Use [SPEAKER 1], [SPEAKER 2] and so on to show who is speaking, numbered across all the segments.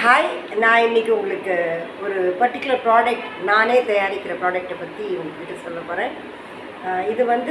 [SPEAKER 1] hi நான் இன்னைக்கு உங்களுக்கு ஒரு பர்டிகுலர் ப்ராடக்ட் நானே தயாரிக்கிற ப்ராடக்ட்டை பற்றி உங்ககிட்ட சொல்ல போகிறேன் இது வந்து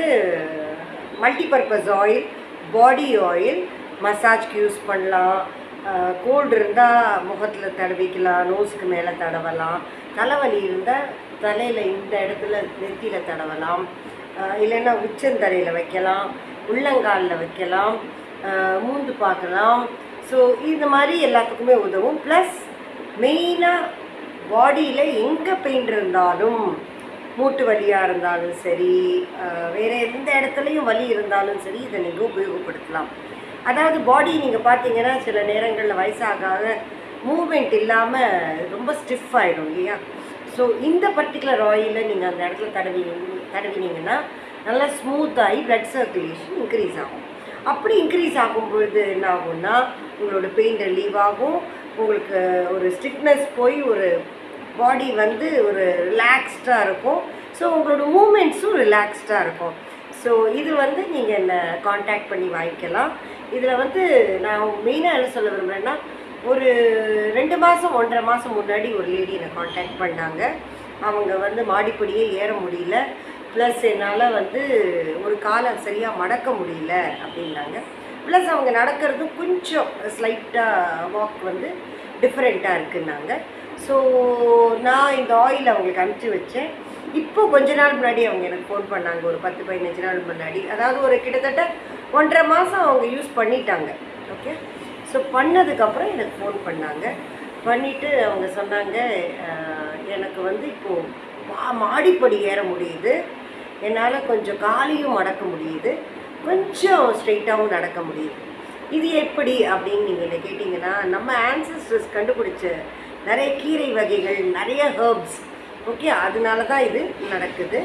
[SPEAKER 1] மல்டிபர்பஸ் ஆயில் பாடி ஆயில் மசாஜ்க்கு யூஸ் பண்ணலாம் கோல்டு இருந்தால் முகத்தில் தடவிக்கலாம் நோஸுக்கு மேலே தடவலாம் தலைவலி இருந்தால் தலையில் இந்த இடத்துல நெத்தியில் தடவலாம் அஹ் இல்லைன்னா உச்சந்தலையில் வைக்கலாம் உள்ளங்காலில் வைக்கலாம் அஹ் மூந்து பார்க்கலாம் ஸோ இந்த மாதிரி எல்லாத்துக்குமே உதவும் ப்ளஸ் மெயினாக பாடியில் எங்கே பெயின் இருந்தாலும் மூட்டு வலியாக இருந்தாலும் சரி அஹ் வேற எந்த இடத்துலையும் வலி இருந்தாலும் சரி இதை நீங்கள் உபயோகப்படுத்தலாம் அதாவது பாடி நீங்கள் பார்த்தீங்கன்னா சில நேரங்களில் வயசாக ஆக மூமெண்ட் இல்லாமல் ரொம்ப ஸ்டிஃப் ஆகிடும் இல்லையா ஸோ இந்த பர்டிகுலர் ஆயிலை நீங்கள் அந்த இடத்துல தடவி தடவினீங்கன்னா நல்லா ஸ்மூத்தாகி பிளட் சர்க்குலேஷன் இன்க்ரீஸ் ஆகும் அப்படி இன்க்ரீஸ் ஆகும் பொழுது என்ன ஆகும்னா உங்களோட பெயின் ரிலீவ் ஆகும் உங்களுக்கு ஒரு ஸ்டிஃப்னஸ் போய் ஒரு பாடி வந்து ஒரு ரிலாக்ஸ்டாக இருக்கும் ஸோ உங்களோட மூமெண்ட்ஸும் ரிலாக்ஸ்டாக இருக்கும் ஸோ இது வந்து நீங்கள் என்னை காண்டாக்ட் பண்ணி வாங்கிக்கலாம் இதில் வந்து நான் மெயினாக என்ன சொல்ல விரும்புகிறேன்னா ஒரு ரெண்டு மாதம் ஒன்றரை மாதம் முன்னாடி ஒரு லேடி என்னை காண்டாக்ட் பண்ணாங்க அவங்க வந்து மாடிப்படியே ஏற முடியல ப்ளஸ் என்னால் வந்து ஒரு காலம் சரியாக மடக்க முடியல அப்படின்னாங்க ப்ளஸ் அவங்க நடக்கிறதும் கொஞ்சம் ஸ்லைட்டாக வாக் வந்து டிஃப்ரெண்ட்டாக இருக்குன்னாங்க ஸோ நான் இந்த ஆயில் அவங்களுக்கு அனுப்பிச்சி வச்சேன் இப்போ கொஞ்ச நாள் முன்னாடி அவங்க எனக்கு ஃபோன் பண்ணாங்க ஒரு பத்து பதினஞ்சு நாள் முன்னாடி அதாவது ஒரு கிட்டத்தட்ட ஒன்றரை மாதம் அவங்க யூஸ் பண்ணிட்டாங்க ஓகே ஸோ பண்ணதுக்கப்புறம் எனக்கு ஃபோன் பண்ணாங்க பண்ணிவிட்டு அவங்க சொன்னாங்க "அஹ், எனக்கு வந்து இப்போது மா மாடிப்படி ஏற முடியுது என்னால் கொஞ்சம் காலையும் மடக்க முடியுது கொஞ்சம் ஸ்ட்ரெயிட்டாகவும் நடக்க முடியுது இது எப்படி அப்படின்னு நீங்கள் என்ன கேட்டிங்கன்னா நம்ம ஆன்சஸ்டர்ஸ் கண்டுபிடிச்ச நிறைய கீரை வகைகள் நிறைய ஹர்ப்ஸ் ஓகே அதனால தான் இது நடக்குது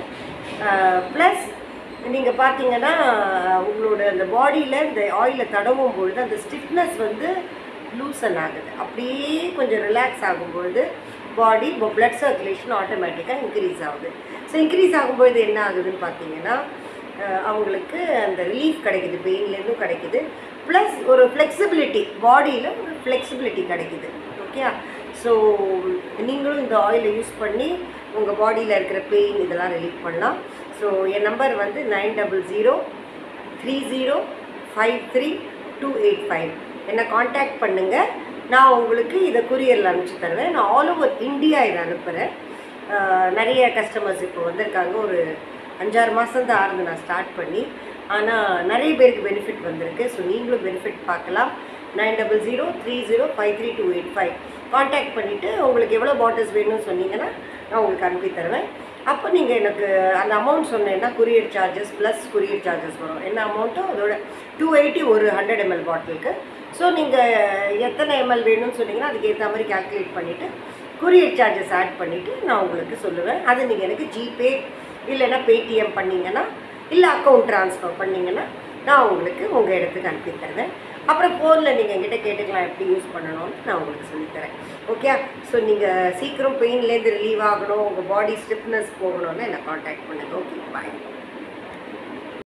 [SPEAKER 1] ப்ளஸ் நீங்கள் பார்த்தீங்கன்னா உங்களோட அந்த பாடியில் இந்த ஆயிலை தடவும் பொழுது அந்த ஸ்டிஃப்னஸ் வந்து லூசன் ஆகுது அப்படியே கொஞ்சம் ரிலாக்ஸ் ஆகும்பொழுது பாடி பிளட் சர்க்குலேஷன் ஆட்டோமேட்டிக்காக இன்க்ரீஸ் ஆகுது ஸோ இன்க்ரீஸ் ஆகும்பொழுது என்ன ஆகுதுன்னு பார்த்தீங்கன்னா அஹ் அவங்களுக்கு அந்த ரிலீஃப் கிடைக்குது பெயின்லேருந்தும் கிடைக்குது ப்ளஸ் ஒரு ஃப்ளெக்சிபிலிட்டி பாடியில் ஒரு ஃப்ளெக்சிபிலிட்டி கிடைக்குது ஓகே ஸோ நீங்களும் இந்த ஆயிலை யூஸ் பண்ணி உங்கள் பாடியில் இருக்கிற பெயின் இதெல்லாம் ரிலீஃப் பண்ணலாம் ஸோ என் நம்பர் வந்து nine double zero three zero five three two eight five என்னை காண்டாக்ட் பண்ணுங்கள் நான் உங்களுக்கு இதை கொரியரில் அனுப்பிச்சு தருவேன் நான் ஆல் ஓவர் இந்தியா இதை அனுப்புகிறேன் ஆஹ் நிறைய கஸ்டமர்ஸ் இப்போ வந்திருக்காங்க ஒரு அஞ்சாறு மாதம் தான் ஆறுது நான் ஸ்டார்ட் பண்ணி ஆனால் நிறைய பேருக்கு பெனிஃபிட் வந்திருக்கு ஸோ நீங்களும் பெனிஃபிட் பார்க்கலாம் nine double zero three zero five three two eight five contact பண்ணிவிட்டு உங்களுக்கு எவ்வளோ பாட்டில்ஸ் வேணும்னு சொன்னீங்கன்னா நான் உங்களுக்கு அனுப்பி தருவேன் அப்போ நீங்கள் எனக்கு அந்த அமௌண்ட் சொன்னேன்னா courier charges plus courier charges வரும் என்ன அமௌண்ட்டோ அதோட டூ எயிட்டி ஒரு ஹண்ட்ரட் எம்எல் பாட்டிலுக்கு ஸோ நீங்கள் எத்தனை எம்எல் வேணும்னு சொன்னீங்கன்னா அதுக்கு ஏற்ற மாதிரி கால்குலேட் பண்ணிவிட்டு குரியர் சார்ஜஸ் ஆட் பண்ணிவிட்டு நான் உங்களுக்கு சொல்லுவேன் அது நீங்கள் எனக்கு ஜிபே இல்லைன்னா பேடிஎம் பண்ணிங்கன்னா இல்லை அக்கௌண்ட் ட்ரான்ஸ்ஃபர் பண்ணிங்கன்னா நான் உங்களுக்கு உங்கள் இடத்துக்கு அனுப்பி தருவேன் அப்புறம் ஃபோனில் நீங்கள் என்கிட்ட கேட்டுக்கலாம் எப்படி யூஸ் பண்ணணும்னு நான் உங்களுக்கு சொல்லித்தரேன் ஓகே ஸோ நீங்கள் சீக்கிரம் பெயின்லேருந்து ரிலீவ் ஆகணும் உங்கள் பாடி ஸ்டிஃப்னஸ் போகணும்னு என்னை காண்டாக்ட் பண்ணுங்கள் ஓகே பாய்